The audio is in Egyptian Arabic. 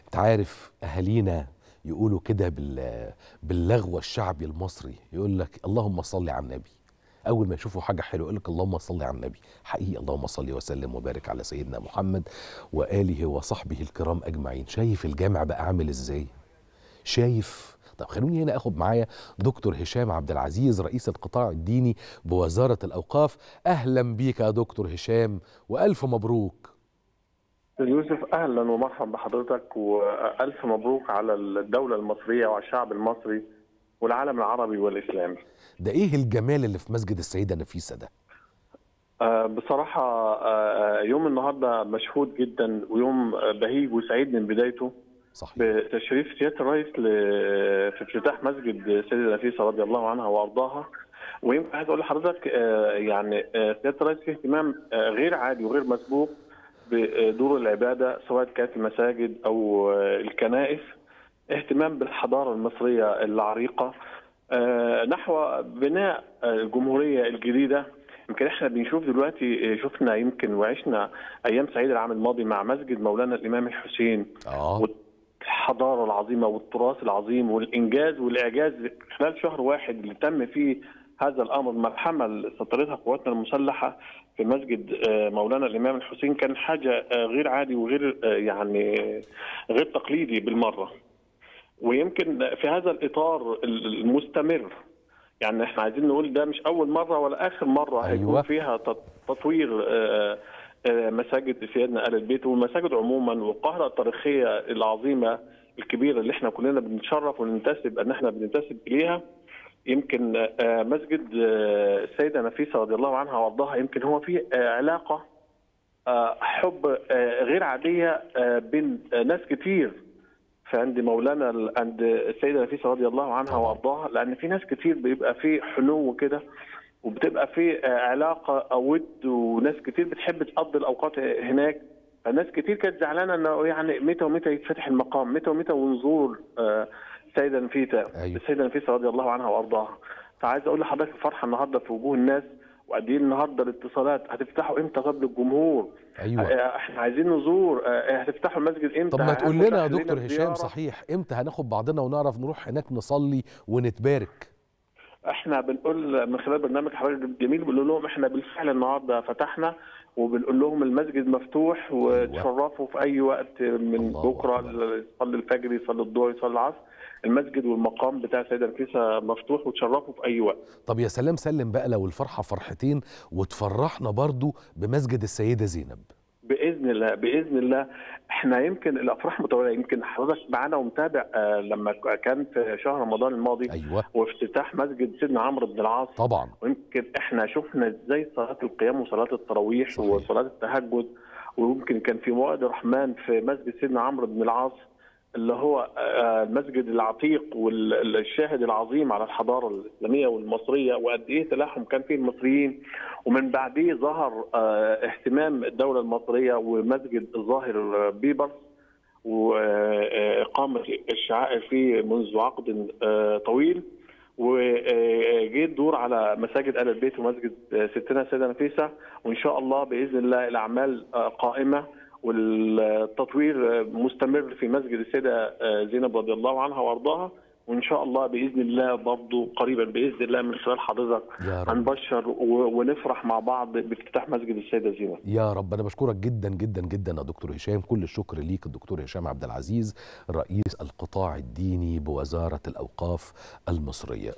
انت عارف اهالينا يقولوا كده بال باللغو الشعبي المصري يقول لك اللهم صل على النبي اول ما يشوفوا حاجه حلوه يقول لك اللهم صل على النبي حقيقي اللهم صل وسلم وبارك على سيدنا محمد واله وصحبه الكرام اجمعين شايف الجامع بقى عامل ازاي شايف طب خلوني هنا اخد معايا دكتور هشام عبد العزيز رئيس القطاع الديني بوزاره الاوقاف اهلا بيك يا دكتور هشام والف مبروك يوسف اهلا ومرحبا بحضرتك والف مبروك على الدوله المصريه وعلى الشعب المصري والعالم العربي والاسلامي. ده ايه الجمال اللي في مسجد السيده نفيسه ده آه، بصراحه آه، يوم النهارده مشهود جدا ويوم بهيج وسعيد من بدايته صحيح بتشريف سياده الرئيس ل- في افتتاح مسجد السيده نفيسه رضي الله عنها وارضاها ويمكن عايز اقول لحضرتك آه، يعني آه، سياده الرئيس فيه اهتمام آه، غير عادي وغير مسبوق بدور العباده سواء كانت المساجد او آه، الكنائس اهتمام بالحضاره المصريه العريقه آه، نحو بناء آه، الجمهوريه الجديده يمكن احنا بنشوف دلوقتي آه، شفنا يمكن وعشنا ايام سعيد العام الماضي مع مسجد مولانا الامام الحسين اه الحضاره العظيمه والتراث العظيم والانجاز والاعجاز خلال شهر واحد اللي تم فيه هذا الامر ملحمه اللي سطرتها قواتنا المسلحه في مسجد آه، مولانا الامام الحسين كان حاجه آه، غير عادي وغير آه، يعني غير تقليدي بالمره. ويمكن في هذا الاطار المستمر يعني احنا عايزين نقول ده مش اول مره ولا اخر مره أيوة. هيكون فيها تط- تطوير آه، آه، مساجد سيدنا ال البيت والمساجد عموما والقاهره التاريخيه العظيمه الكبيره اللي احنا كلنا بنتشرف وننتسب ان احنا بننتسب اليها يمكن آه، مسجد آه، السيده نفيسه رضي الله عنها وارضاها يمكن هو فيه آه، علاقه آه، حب آه، غير عاديه آه، بين آه، ناس كتير فعند مولانا ال- عند السيده نفيسه رضي الله عنها طبعا. وارضاها لان في ناس كتير بيبقى في حنو كده وبتبقى في آه، علاقه او ود وناس كتير بتحب تقضي الاوقات هناك فناس كتير كانت زعلانه انه يعني متى ومتى يتفتح المقام متى ومتى ونزور آه، السيده نفيسه أيوة. السيده نفيسه رضي الله عنها وارضاها فعايز اقول لحضرتك الفرحه النهارده في وجوه الناس وقد ايه النهارده الاتصالات هتفتحوا امتى قبل الجمهور ايوه آه، احنا عايزين نزور آه، هتفتحوا المسجد امتى طب ما تقول هتفتح لنا يا دكتور لنا هشام زيارة؟ صحيح امتى هناخد بعضنا ونعرف نروح هناك نصلي ونتبارك احنا بنقول من خلال برنامج حضرتك الجميل بنقول لهم احنا بالفعل النهارده فتحنا وبنقول لهم المسجد مفتوح وتشرفوا في اي وقت من الله بكره أكبر. يصلي الفجر يصلي الظهر يصلي العصر المسجد والمقام بتاع السيده نفيسه مفتوح وتشرفوا في اي وقت طب يا سلام سلم بقى لو الفرحه فرحتين وتفرحنا برضو بمسجد السيده زينب باذن الله باذن الله احنا يمكن الافراح متواليه يمكن حضرتك معانا ومتابع آه، لما كان في شهر رمضان الماضي ايوه وافتتاح مسجد سيدنا عمرو بن العاص طبعا ويمكن احنا شفنا ازاي صلاه القيام وصلاه التراويح صحيح. وصلاه التهجد ويمكن كان في موعد الرحمن في مسجد سيدنا عمرو بن العاص اللي هو آه، المسجد العتيق والشاهد العظيم على الحضاره الاسلاميه والمصريه وقد ايه تلاحم كان فيه المصريين ومن بعديه ظهر آه، اهتمام الدوله المصريه ومسجد الظاهر بيبرس وإقامة الشعائر فيه منذ عقد آه، طويل وجه الدور على مساجد آل البيت ومسجد ستنا السيدة نفيسة وإن شاء الله بإذن الله الأعمال آه، قائمة والتطوير آه، مستمر في مسجد السيدة آه، زينب رضي الله عنها وأرضاها وإن شاء الله بإذن الله برضه قريبا بإذن الله من خلال حضرتك يا رب هنبشر و- ونفرح مع بعض بافتتاح مسجد السيدة زينب يا رب انا بشكرك جدا جدا جدا يا دكتور هشام كل الشكر ليك الدكتور هشام عبد العزيز رئيس القطاع الديني بوزاره الاوقاف المصريه